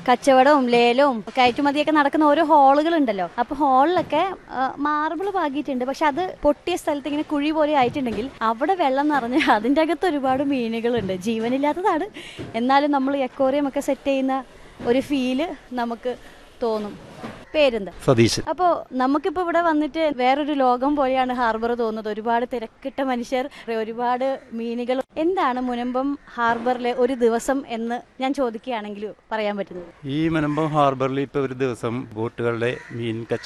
കച്ചവടവും ലേലവും കയറ്റുമതിയൊക്കെ നടക്കുന്ന ഓരോ ഹാളുകൾ ഉണ്ടല്ലോ അപ്പൊ ഹാളിലൊക്കെ മാർബിൾ പാകിയിട്ടുണ്ട് പക്ഷെ അത് പൊട്ടിയ സ്ഥലത്ത് ഇങ്ങനെ കുഴി പോലെ ആയിട്ടുണ്ടെങ്കിൽ അവിടെ വെള്ളം നിറഞ്ഞ് അതിൻ്റെ അകത്ത് ഒരുപാട് മീനുകളുണ്ട് ജീവനില്ലാത്തതാണ് എന്നാലും നമ്മൾ എക്കോറിയം ഒക്കെ സെറ്റ് ചെയ്യുന്ന ഒരു ഫീല് നമുക്ക് തോന്നും പേരെന്താ സതീശൻ അപ്പോൾ നമുക്കിപ്പോൾ ഇവിടെ വന്നിട്ട് വേറൊരു ലോകം പോലെയാണ് ഹാർബർ തോന്നുന്നത് ഒരുപാട് തിരക്കിട്ട മനുഷ്യർ ഒരുപാട് മീനുകൾ എന്താണ് മുനമ്പം ഹാർബറിലെ ഒരു ദിവസം എന്ന് ഞാൻ ചോദിക്കുകയാണെങ്കിൽ പറയാൻ പറ്റുന്നത് ഈ മുനമ്പം ഹാർബറിൽ ഇപ്പോൾ ഒരു ദിവസം ബോട്ടുകളുടെ മീൻ കച്ച